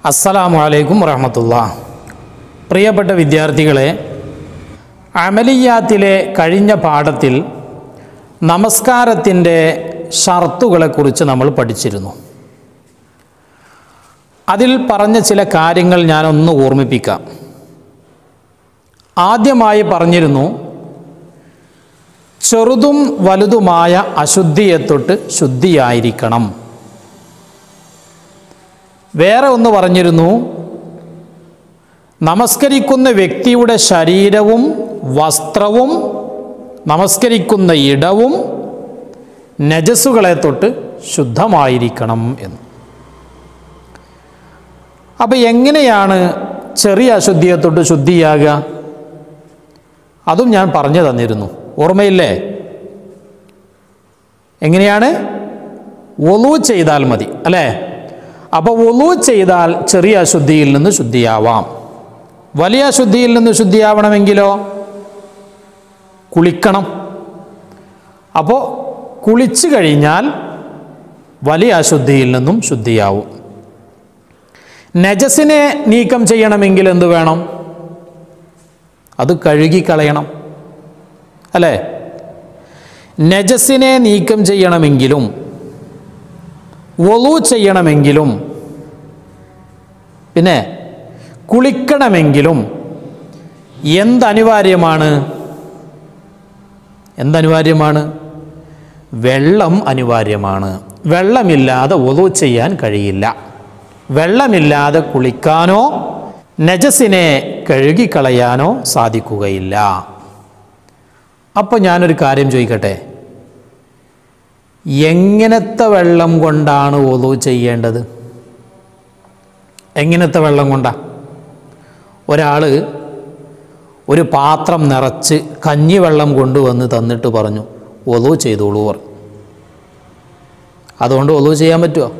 അസ്സലാമു അലൈക്കും വറഹമത്തുള്ള പ്രിയപ്പെട്ട വിദ്യാർത്ഥികളെ അമലിയാത്തിലെ കഴിഞ്ഞ പാഠത്തിൽ നമസ്കാരത്തിൻ്റെ ഷർത്തുകളെക്കുറിച്ച് നമ്മൾ പഠിച്ചിരുന്നു അതിൽ പറഞ്ഞ ചില കാര്യങ്ങൾ ഞാനൊന്ന് ഓർമ്മിപ്പിക്കാം ആദ്യമായി പറഞ്ഞിരുന്നു ചെറുതും വലുതുമായ അശുദ്ധിയെ തൊട്ട് ശുദ്ധിയായിരിക്കണം വേറെ ഒന്ന് പറഞ്ഞിരുന്നു നമസ്കരിക്കുന്ന വ്യക്തിയുടെ ശരീരവും വസ്ത്രവും നമസ്കരിക്കുന്ന ഇടവും നജസ്സുകളെ തൊട്ട് ശുദ്ധമായിരിക്കണം എന്ന് അപ്പം എങ്ങനെയാണ് ചെറിയ അശുദ്ധിയെ തൊട്ട് ശുദ്ധിയാകുക അതും ഞാൻ പറഞ്ഞു തന്നിരുന്നു ഓർമ്മയില്ലേ എങ്ങനെയാണ് ഒലു ചെയ്താൽ മതി അല്ലേ അപ്പോൾ ഒലു ചെയ്താൽ ചെറിയ അശുദ്ധിയിൽ നിന്ന് ശുദ്ധിയാവാം വലിയ അശുദ്ധിയിൽ നിന്ന് ശുദ്ധിയാവണമെങ്കിലോ കുളിക്കണം അപ്പോൾ കുളിച്ചു കഴിഞ്ഞാൽ വലിയ അശുദ്ധിയിൽ നിന്നും ശുദ്ധിയാവും നജസിനെ നീക്കം ചെയ്യണമെങ്കിൽ എന്ത് വേണം അത് കഴുകിക്കളയണം അല്ലേ നജസിനെ നീക്കം ചെയ്യണമെങ്കിലും വൊലു ചെയ്യണമെങ്കിലും പിന്നെ കുളിക്കണമെങ്കിലും എന്തനിവാര്യമാണ് എന്തനിവാര്യമാണ് വെള്ളം അനിവാര്യമാണ് വെള്ളമില്ലാതെ ഒതു ചെയ്യാൻ കഴിയില്ല വെള്ളമില്ലാതെ കുളിക്കാനോ നജസിനെ കഴുകിക്കളയാനോ സാധിക്കുകയില്ല അപ്പോൾ ഞാനൊരു കാര്യം ചോദിക്കട്ടെ എങ്ങനത്തെ വെള്ളം കൊണ്ടാണ് ഒതു ചെയ്യേണ്ടത് എങ്ങനത്തെ വെള്ളം കൊണ്ടാ ഒരാൾ ഒരു പാത്രം നിറച്ച് കഞ്ഞിവെള്ളം കൊണ്ടുവന്ന് തന്നിട്ട് പറഞ്ഞു ഒതു ചെയ്തോളൂ പറഞ്ഞു അതുകൊണ്ട് ഒതു ചെയ്യാൻ പറ്റുമോ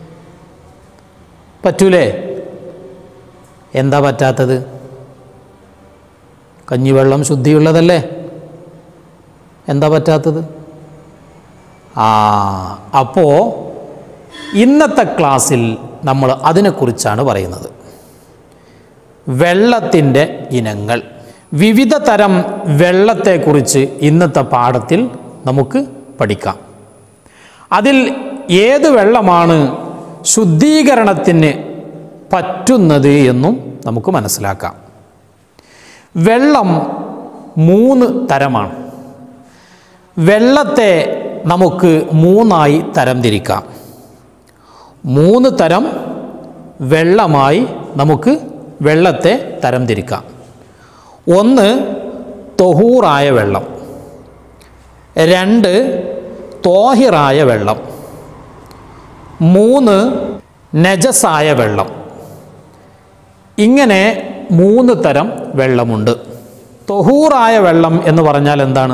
പറ്റൂലേ എന്താ പറ്റാത്തത് കഞ്ഞിവെള്ളം ശുദ്ധിയുള്ളതല്ലേ എന്താ പറ്റാത്തത് ആ അപ്പോൾ ഇന്നത്തെ ക്ലാസ്സിൽ നമ്മൾ അതിനെക്കുറിച്ചാണ് പറയുന്നത് വെള്ളത്തിൻ്റെ ഇനങ്ങൾ വിവിധ തരം വെള്ളത്തെക്കുറിച്ച് ഇന്നത്തെ പാഠത്തിൽ നമുക്ക് പഠിക്കാം അതിൽ ഏത് വെള്ളമാണ് ശുദ്ധീകരണത്തിന് പറ്റുന്നത് എന്നും നമുക്ക് മനസ്സിലാക്കാം വെള്ളം മൂന്ന് തരമാണ് വെള്ളത്തെ നമുക്ക് മൂന്നായി തരംതിരിക്കാം മൂന്ന് തരം വെള്ളമായി നമുക്ക് വെള്ളത്തെ തരംതിരിക്കാം ഒന്ന് തൊഹൂറായ വെള്ളം രണ്ട് തോഹിറായ വെള്ളം മൂന്ന് നജസായ വെള്ളം ഇങ്ങനെ മൂന്ന് തരം വെള്ളമുണ്ട് തൊഹൂറായ വെള്ളം എന്ന് പറഞ്ഞാൽ എന്താണ്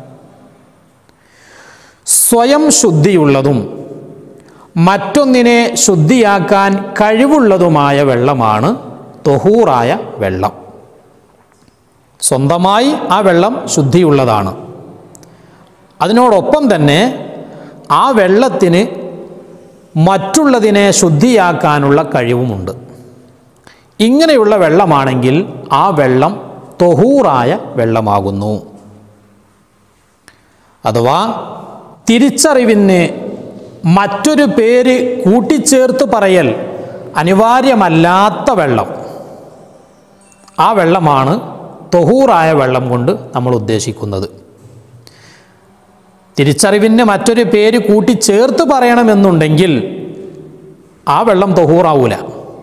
സ്വയം ശുദ്ധിയുള്ളതും മറ്റൊന്നിനെ ശുദ്ധിയാക്കാൻ കഴിവുള്ളതുമായ വെള്ളമാണ് തൊഹൂറായ വെള്ളം സ്വന്തമായി ആ വെള്ളം ശുദ്ധിയുള്ളതാണ് അതിനോടൊപ്പം തന്നെ ആ വെള്ളത്തിന് മറ്റുള്ളതിനെ ശുദ്ധിയാക്കാനുള്ള കഴിവുമുണ്ട് ഇങ്ങനെയുള്ള വെള്ളമാണെങ്കിൽ ആ വെള്ളം തൊഹൂറായ വെള്ളമാകുന്നു അഥവാ തിരിച്ചറിവിന് മറ്റൊരു പേര് കൂട്ടിച്ചേർത്ത് പറയൽ അനിവാര്യമല്ലാത്ത വെള്ളം ആ വെള്ളമാണ് തൊഹൂറായ വെള്ളം കൊണ്ട് നമ്മൾ ഉദ്ദേശിക്കുന്നത് തിരിച്ചറിവിന് മറ്റൊരു പേര് കൂട്ടിച്ചേർത്ത് പറയണമെന്നുണ്ടെങ്കിൽ ആ വെള്ളം തൊഹൂറാവൂല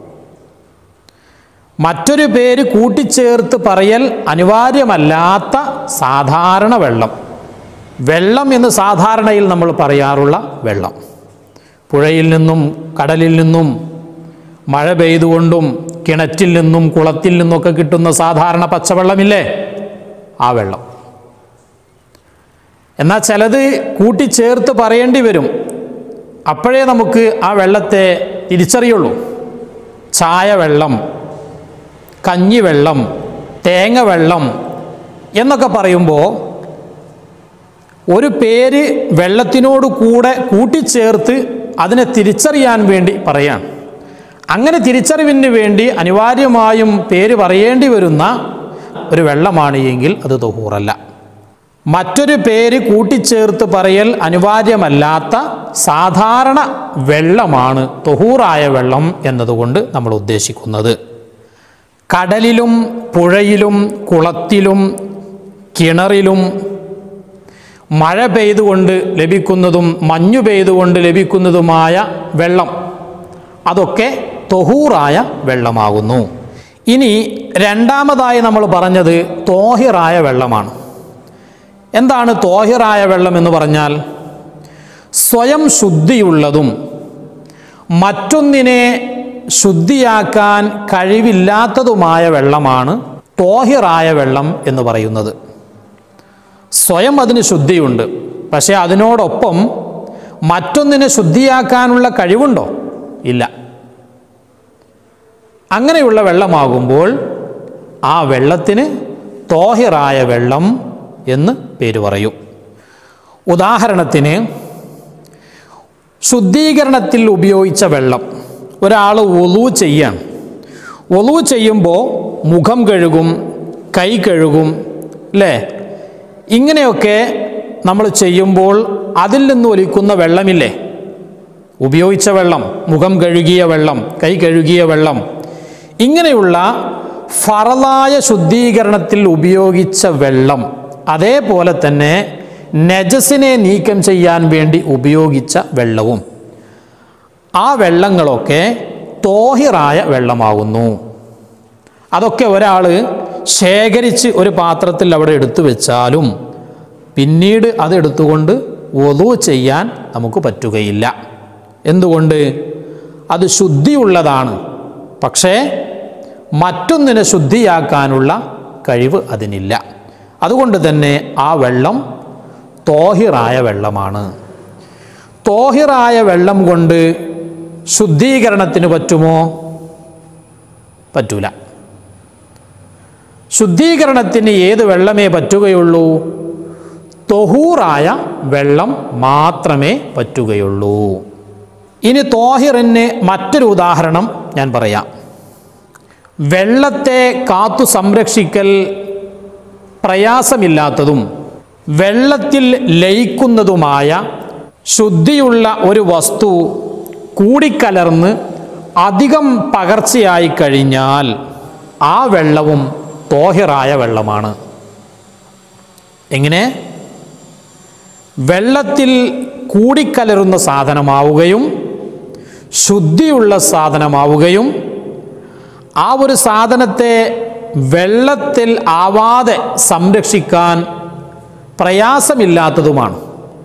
മറ്റൊരു പേര് കൂട്ടിച്ചേർത്ത് പറയൽ അനിവാര്യമല്ലാത്ത സാധാരണ വെള്ളം വെള്ളം എന്ന് സാധാരണയിൽ നമ്മൾ പറയാറുള്ള വെള്ളം പുഴയിൽ നിന്നും കടലിൽ നിന്നും മഴ പെയ്തുകൊണ്ടും കിണറ്റിൽ നിന്നും കുളത്തിൽ നിന്നൊക്കെ കിട്ടുന്ന സാധാരണ പച്ചവെള്ളമില്ലേ ആ വെള്ളം എന്നാൽ ചിലത് കൂട്ടിച്ചേർത്ത് പറയേണ്ടി വരും അപ്പോഴേ നമുക്ക് ആ വെള്ളത്തെ തിരിച്ചറിയുള്ളൂ ചായ വെള്ളം കഞ്ഞിവെള്ളം തേങ്ങ വെള്ളം എന്നൊക്കെ പറയുമ്പോൾ ഒരു പേര് വെള്ളത്തിനോട് കൂടെ കൂട്ടിച്ചേർത്ത് അതിനെ തിരിച്ചറിയാൻ വേണ്ടി പറയാം അങ്ങനെ തിരിച്ചറിവിന് വേണ്ടി അനിവാര്യമായും പേര് പറയേണ്ടി വരുന്ന ഒരു വെള്ളമാണ് എങ്കിൽ അത് തൊഹൂറല്ല മറ്റൊരു പേര് കൂട്ടിച്ചേർത്ത് പറയൽ അനിവാര്യമല്ലാത്ത സാധാരണ വെള്ളമാണ് തൊഹൂറായ വെള്ളം എന്നതുകൊണ്ട് നമ്മൾ ഉദ്ദേശിക്കുന്നത് കടലിലും പുഴയിലും കുളത്തിലും കിണറിലും മഴ പെയ്തുകൊണ്ട് ലഭിക്കുന്നതും മഞ്ഞു പെയ്തുകൊണ്ട് ലഭിക്കുന്നതുമായ വെള്ളം അതൊക്കെ തൊഹൂറായ വെള്ളമാകുന്നു ഇനി രണ്ടാമതായി നമ്മൾ പറഞ്ഞത് തോഹിറായ വെള്ളമാണ് എന്താണ് തോഹിറായ വെള്ളം എന്ന് പറഞ്ഞാൽ സ്വയം ശുദ്ധിയുള്ളതും മറ്റൊന്നിനെ ശുദ്ധിയാക്കാൻ കഴിവില്ലാത്തതുമായ വെള്ളമാണ് തോഹിറായ വെള്ളം എന്ന് പറയുന്നത് സ്വയം അതിന് ശുദ്ധിയുണ്ട് പക്ഷേ അതിനോടൊപ്പം മറ്റൊന്നിനെ ശുദ്ധിയാക്കാനുള്ള കഴിവുണ്ടോ ഇല്ല അങ്ങനെയുള്ള വെള്ളമാകുമ്പോൾ ആ വെള്ളത്തിന് തോഹിറായ വെള്ളം എന്ന് പേര് പറയും ഉദാഹരണത്തിന് ശുദ്ധീകരണത്തിൽ ഉപയോഗിച്ച വെള്ളം ഒരാൾ ഒലു ചെയ്യാൻ ഒലു ചെയ്യുമ്പോൾ മുഖം കഴുകും കൈ കഴുകും അല്ലേ ഇങ്ങനെയൊക്കെ നമ്മൾ ചെയ്യുമ്പോൾ അതിൽ നിന്ന് ഒലിക്കുന്ന വെള്ളമില്ലേ ഉപയോഗിച്ച വെള്ളം മുഖം കഴുകിയ വെള്ളം കൈ കഴുകിയ വെള്ളം ഇങ്ങനെയുള്ള ഫറലായ ശുദ്ധീകരണത്തിൽ ഉപയോഗിച്ച വെള്ളം അതേപോലെ തന്നെ നജസിനെ നീക്കം ചെയ്യാൻ വേണ്ടി ഉപയോഗിച്ച വെള്ളവും ആ വെള്ളങ്ങളൊക്കെ തോഹിറായ വെള്ളമാകുന്നു അതൊക്കെ ഒരാൾ ശേഖരിച്ച് ഒരു പാത്രത്തിൽ അവിടെ എടുത്തു വെച്ചാലും പിന്നീട് അത് എടുത്തുകൊണ്ട് ഒതു ചെയ്യാൻ നമുക്ക് പറ്റുകയില്ല എന്തുകൊണ്ട് അത് ശുദ്ധിയുള്ളതാണ് പക്ഷേ മറ്റൊന്നിനെ ശുദ്ധിയാക്കാനുള്ള കഴിവ് അതിനില്ല അതുകൊണ്ട് തന്നെ ആ വെള്ളം തോഹിറായ വെള്ളമാണ് തോഹിറായ വെള്ളം കൊണ്ട് ശുദ്ധീകരണത്തിന് പറ്റുമോ പറ്റൂല ശുദ്ധീകരണത്തിന് ഏത് വെള്ളമേ പറ്റുകയുള്ളൂ തൊഹൂറായ വെള്ളം മാത്രമേ പറ്റുകയുള്ളൂ ഇനി തോഹിറിന് മറ്റൊരു ഉദാഹരണം ഞാൻ പറയാം വെള്ളത്തെ കാത്തു സംരക്ഷിക്കൽ പ്രയാസമില്ലാത്തതും വെള്ളത്തിൽ ലയിക്കുന്നതുമായ ശുദ്ധിയുള്ള ഒരു വസ്തു കൂടിക്കലർന്ന് അധികം പകർച്ചയായി കഴിഞ്ഞാൽ ആ വെള്ളവും തോഹിറായ വെള്ളമാണ് എങ്ങനെ വെള്ളത്തിൽ കൂടിക്കലരുന്ന സാധനമാവുകയും ശുദ്ധിയുള്ള സാധനമാവുകയും ആ ഒരു സാധനത്തെ വെള്ളത്തിൽ ആവാതെ സംരക്ഷിക്കാൻ പ്രയാസമില്ലാത്തതുമാണ്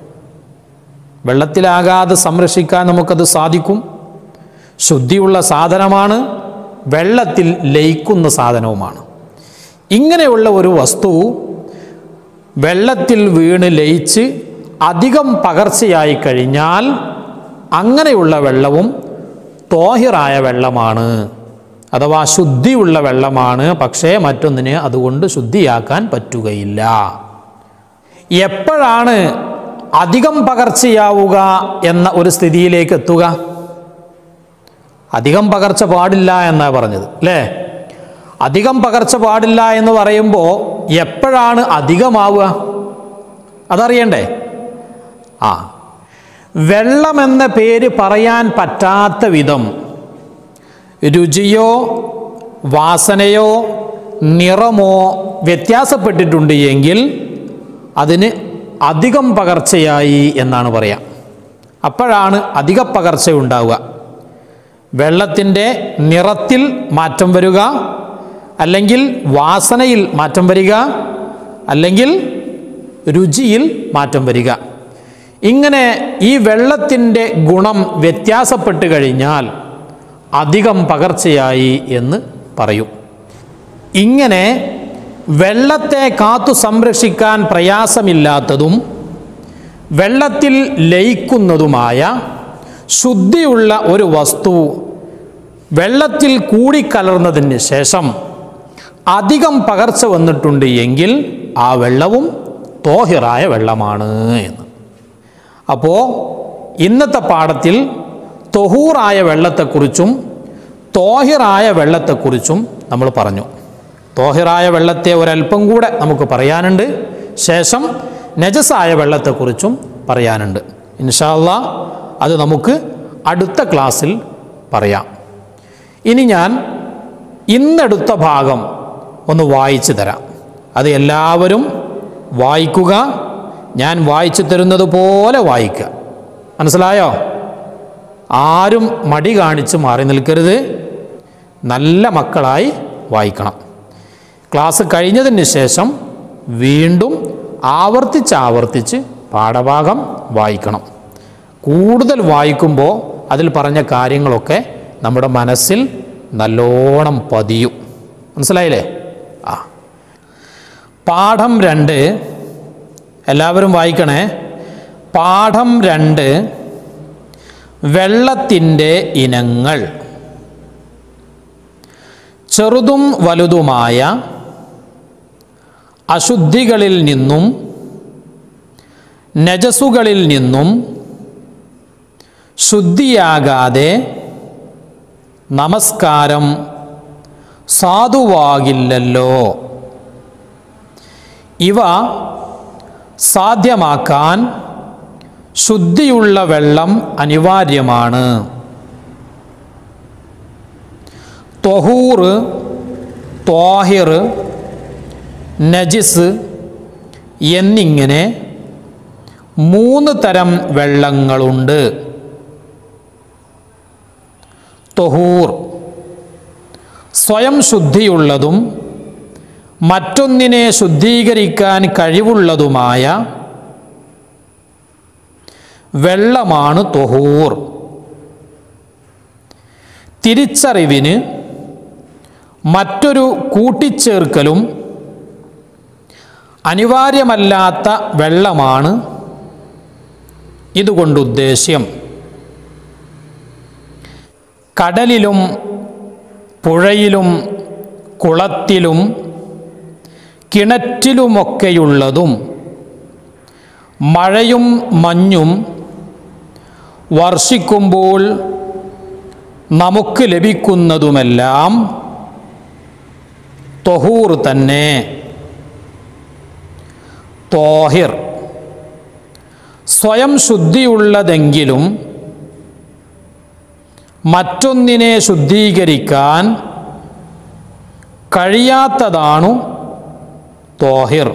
വെള്ളത്തിലാകാതെ സംരക്ഷിക്കാൻ നമുക്കത് സാധിക്കും ശുദ്ധിയുള്ള സാധനമാണ് വെള്ളത്തിൽ ലയിക്കുന്ന സാധനവുമാണ് ഇങ്ങനെയുള്ള ഒരു വസ്തു വെള്ളത്തിൽ വീണ് ലയിച്ച് അധികം പകർച്ചയായി കഴിഞ്ഞാൽ അങ്ങനെയുള്ള വെള്ളവും തോഹിറായ വെള്ളമാണ് അഥവാ ശുദ്ധിയുള്ള വെള്ളമാണ് പക്ഷേ മറ്റൊന്നിനെ അതുകൊണ്ട് ശുദ്ധിയാക്കാൻ പറ്റുകയില്ല എപ്പോഴാണ് അധികം പകർച്ചയാവുക എന്ന ഒരു സ്ഥിതിയിലേക്ക് എത്തുക അധികം പകർച്ച പാടില്ല എന്നാണ് പറഞ്ഞത് അല്ലേ അധികം പകർച്ച പാടില്ല എന്ന് പറയുമ്പോൾ എപ്പോഴാണ് അധികമാവുക അതറിയണ്ടേ ആ വെള്ളമെന്ന പേര് പറയാൻ പറ്റാത്ത വിധം രുചിയോ വാസനയോ നിറമോ വ്യത്യാസപ്പെട്ടിട്ടുണ്ട് എങ്കിൽ അതിന് അധികം പകർച്ചയായി എന്നാണ് പറയാം അപ്പോഴാണ് അധിക പകർച്ച ഉണ്ടാവുക വെള്ളത്തിൻ്റെ നിറത്തിൽ മാറ്റം വരിക അല്ലെങ്കിൽ വാസനയിൽ മാറ്റം വരിക അല്ലെങ്കിൽ രുചിയിൽ മാറ്റം വരിക ഇങ്ങനെ ഈ വെള്ളത്തിൻ്റെ ഗുണം വ്യത്യാസപ്പെട്ട് കഴിഞ്ഞാൽ അധികം പകർച്ചയായി എന്ന് പറയും ഇങ്ങനെ വെള്ളത്തെ കാത്തു സംരക്ഷിക്കാൻ പ്രയാസമില്ലാത്തതും വെള്ളത്തിൽ ലയിക്കുന്നതുമായ ശുദ്ധിയുള്ള ഒരു വസ്തു വെള്ളത്തിൽ കൂടിക്കലർന്നതിന് ശേഷം അധികം പകർച്ച വന്നിട്ടുണ്ട് എങ്കിൽ ആ വെള്ളവും തോഹിറായ വെള്ളമാണ് എന്ന് അപ്പോൾ ഇന്നത്തെ പാഠത്തിൽ തൊഹൂറായ വെള്ളത്തെക്കുറിച്ചും തോഹിറായ വെള്ളത്തെക്കുറിച്ചും നമ്മൾ പറഞ്ഞു തോഹിറായ വെള്ളത്തെ ഒരല്പം കൂടെ നമുക്ക് പറയാനുണ്ട് ശേഷം നജസായ വെള്ളത്തെക്കുറിച്ചും പറയാനുണ്ട് ഇൻഷാല്ല അത് നമുക്ക് അടുത്ത ക്ലാസ്സിൽ പറയാം ഇനി ഞാൻ ഇന്നെടുത്ത ഭാഗം ഒന്ന് വായിച്ചു തരാം അത് എല്ലാവരും വായിക്കുക ഞാൻ വായിച്ചു തരുന്നത് പോലെ വായിക്കുക മനസ്സിലായോ ആരും മടി കാണിച്ച് മാറി നിൽക്കരുത് നല്ല മക്കളായി വായിക്കണം ക്ലാസ് കഴിഞ്ഞതിന് ശേഷം വീണ്ടും ആവർത്തിച്ച് ആവർത്തിച്ച് പാഠഭാഗം വായിക്കണം കൂടുതൽ വായിക്കുമ്പോൾ അതിൽ പറഞ്ഞ കാര്യങ്ങളൊക്കെ നമ്മുടെ മനസ്സിൽ നല്ലോണം പതിയും മനസ്സിലായില്ലേ ആ പാഠം രണ്ട് എല്ലാവരും വായിക്കണേ പാഠം രണ്ട് വെള്ളത്തിൻ്റെ ഇനങ്ങൾ ചെറുതും വലുതുമായ അശുദ്ധികളിൽ നിന്നും നജസുകളിൽ നിന്നും ശുദ്ധിയാകാതെ നമസ്കാരം സാധുവാകില്ലല്ലോ ഇവ സാധ്യമാക്കാൻ ശുദ്ധിയുള്ള വെള്ളം അനിവാര്യമാണ് തൊഹൂർ ത്വാഹിർ നജിസ് എന്നിങ്ങനെ മൂന്ന് തരം വെള്ളങ്ങളുണ്ട് തൊഹൂർ സ്വയം ശുദ്ധിയുള്ളതും മറ്റൊന്നിനെ ശുദ്ധീകരിക്കാൻ കഴിവുള്ളതുമായ വെള്ളമാണ് തൊഹൂർ തിരിച്ചറിവിന് മറ്റൊരു കൂട്ടിച്ചേർക്കലും അനിവാര്യമല്ലാത്ത വെള്ളമാണ് ഇതുകൊണ്ട് ഉദ്ദേശ്യം കടലിലും പുഴയിലും കുളത്തിലും കിണറ്റിലുമൊക്കെയുള്ളതും മഴയും മഞ്ഞും വർഷിക്കുമ്പോൾ നമുക്ക് ലഭിക്കുന്നതുമെല്ലാം തൊഹൂർ തന്നെ തോഹിർ സ്വയം ശുദ്ധിയുള്ളതെങ്കിലും മറ്റൊന്നിനെ ശുദ്ധീകരിക്കാൻ കഴിയാത്തതാണു തോഹിർ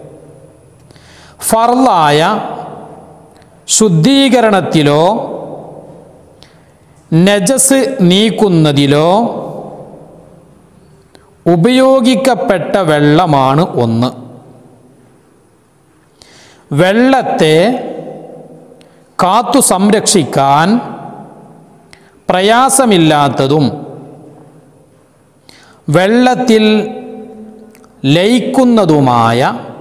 ഫർലായ ശുദ്ധീകരണത്തിലോ നജസ് നീക്കുന്നതിലോ ഉപയോഗിക്കപ്പെട്ട വെള്ളമാണ് ഒന്ന് വെള്ളത്തെ കാത്തു സംരക്ഷിക്കാൻ പ്രയാസമില്ലാത്തതും വെള്ളത്തിൽ ലയിക്കുന്നതുമായ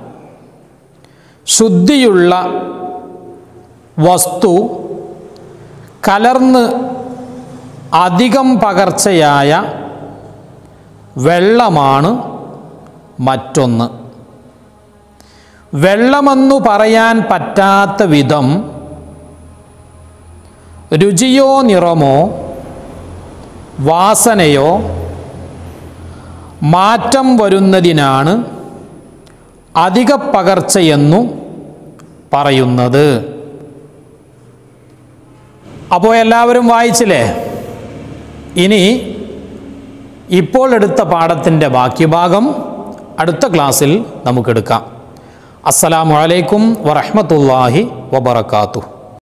ശുദ്ധിയുള്ള വസ്തു കലർന്ന് അധികം പകർച്ചയായ വെള്ളമാണ് മറ്റൊന്ന് വെള്ളമെന്നു പറയാൻ പറ്റാത്ത വിധം രുചിയോ നിറമോ വാസനയോ മാറ്റം വരുന്നതിനാണ് അധിക പകർച്ചയെന്നു പറയുന്നത് അപ്പോൾ എല്ലാവരും വായിച്ചില്ലേ ഇനി ഇപ്പോൾ എടുത്ത പാഠത്തിൻ്റെ ബാക്കി ഭാഗം അടുത്ത ക്ലാസ്സിൽ നമുക്കെടുക്കാം അസ്സലാമു അലൈക്കും വറഹ്മത്തുള്ളാഹി വബറകാതുഹു